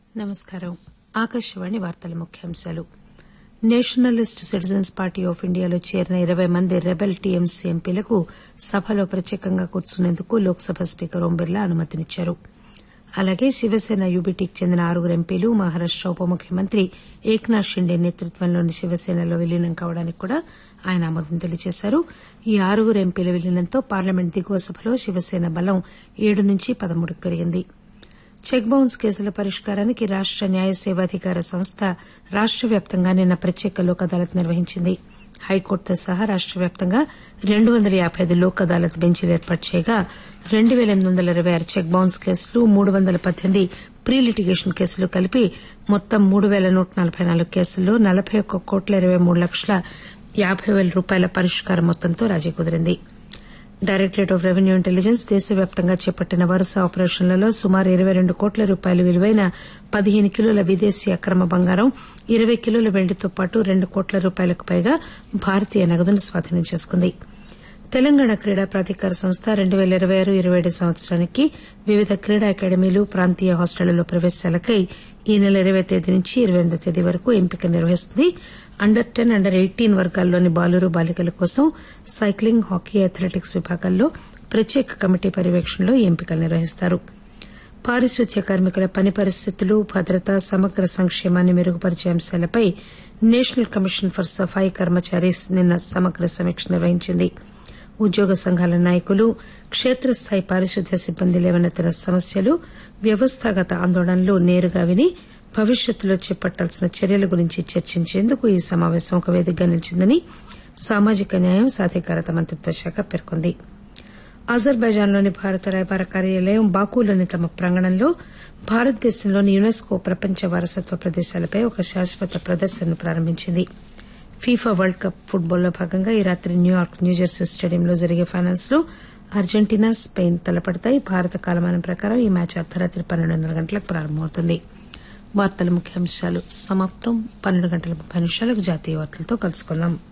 నమస్కారం ఆకాశవాణి వార్తల ముఖ్యాంశాలు నేషనలిస్ట్ సిటిజన్స్ పార్టీ ఆఫ్ ఇండియాలో చేరిన ఇరవై మంది రెబెల్ టీఎంసీ ఎంపీలకు సభలో ప్రత్యేకంగా కూర్చునేందుకు లోక్సభ స్పీకర్ ఓం బిర్లా అనుమతినిచ్చారు అలాగే శివసేన యూబీటీకి చెందిన ఆరుగురు ఎంపీలు మహారాష్ట ఉప ముఖ్యమంత్రి ఏక్నాథ్ షిండే నేతృత్వంలోని శివసేనలో విలీనం కావడానికి కూడా ఆయన ఆమోదం తెలియజేశారు ఈ ఆరుగురు ఎంపీల విలీనంతో పార్లమెంట్ దిగువ సభలో శివసేన బలం ఏడు నుంచి పదమూడుకు పెరిగింది చెక్ బౌన్స్ కేసుల పరిష్కారానికి రాష్ట న్యాయ సేవాధికార సంస్థ రాష్ట వ్యాప్తంగా నిన్న ప్రత్యేక లోక్ అదాలత్ నిర్వహించింది హైకోర్టుతో సహా రాష్ట వ్యాప్తంగా రెండు వందల యాబై ఐదు లోక్ అదాలత్ బెంచీలు ఏర్పాటు చేయగా రెండు పేల ఎనిమిది వందల ఇరవై ఆరు చెక్ బౌన్స్ కేసులు మూడు వందల పద్దెనిమిది ప్రీ లిటిగేషన్ కేసులు కలిపి మొత్తం మూడు పేల నూట నలబై నాలుగు కేసుల్లో నలబై ఒక్క కోట్ల ఇరవై మూడు లక్షల యాబై పేల రూపాయల పరిష్కార మొత్తంతో రాజీ కుదిరింది డైరెక్టరేట్ ఆఫ్ రెవెన్యూ ఇంటెలిజెన్స్ దేశవ్యాప్తంగా చేపట్టిన వరుస ఆపరేషన్లలో సుమారు ఇరవై రెండు కోట్ల రూపాయల విలువైన పదిహేను కిలోల విదేశీ అక్రమ బంగారం ఇరవై కిలోల వెండితో పాటు రెండు కోట్ల రూపాయలకు పైగా భారతీయ నగదును స్వాధీనం చేసుకుంది తెలంగాణ క్రీడా ప్రాధికార సంస్థ రెండు పేల ఇరవై ఆరు ఇరవై ఏడు సంవత్సరానికి వివిధ క్రీడా అకాడమీలు ప్రాంతీయ హాస్టళ్లలో ప్రవేశాలకై ఈ నెల ఇరవై తేదీ నుంచి ఇరవై ఎనిమిదో తేదీ వరకు ఎంపిక నిర్వహిస్తుంది అండర్ టెన్ అండర్ ఎయిటీన్ వర్గాల్లోని బాలురు బాలికల కోసం సైక్లింగ్ హాకీ అథ్లెటిక్స్ విభాగాల్లో ప్రత్యేక కమిటీ పర్యవేక్షణలో ఈ ఎంపికలు నిర్వహిస్తారు పారిశుద్ధ్య కార్మికుల పని పరిస్థితులు భద్రత సమగ్ర సంక్షేమాన్ని మెరుగుపరిచే అంశాలపై national commission for Safai Karmacharis నిన్న సమగ్ర సమీక్ష నిర్వహించింది ఉద్యోగ సంఘాల నాయకులు క్షేత్రస్థాయి పారిశుద్ధ్య సిబ్బంది లేవనెత్తిన సమస్యలు వ్యవస్థాగత ఆందోళనలు నేరుగా విని భవిష్యత్తులో చేపట్టాల్సిన చర్యల గురించి చర్చించేందుకు ఈ సమావేశం ఒక వేదికగా నిలిచిందని సామాజిక న్యాయం సాధికారత మంత్రిత్వ శాఖ పేర్కొంది అజర్బైజాన్లోని భారత రాయబార కార్యాలయం బాకూలోని తమ ప్రాంగణంలో భారతదేశంలోని యునెస్కో ప్రపంచ వారసత్వ ప్రదేశాలపై ఒక శాశ్వత ప్రదర్శనను ప్రారంభించింది ఫీఫా వరల్డ్ కప్ ఫుట్బాల్లో భాగంగా ఈ రాత్రి న్యూయార్క్ న్యూజెర్సీ స్టేడియంలో జరిగే ఫైనల్స్ లో అర్జెంటీనా స్పెయిన్ తలపడతాయి భారత కాలమానం ప్రకారం ఈ మ్యాచ్ అర్ధరాత్రి పన్నెండున్నర గంటలకు ప్రారంభమవుతుంది వార్తల ముఖ్యాంశాలు సమాప్తం పన్నెండు గంటల ముప్పై నిమిషాలకు జాతీయ వార్తలతో కలుసుకుందాం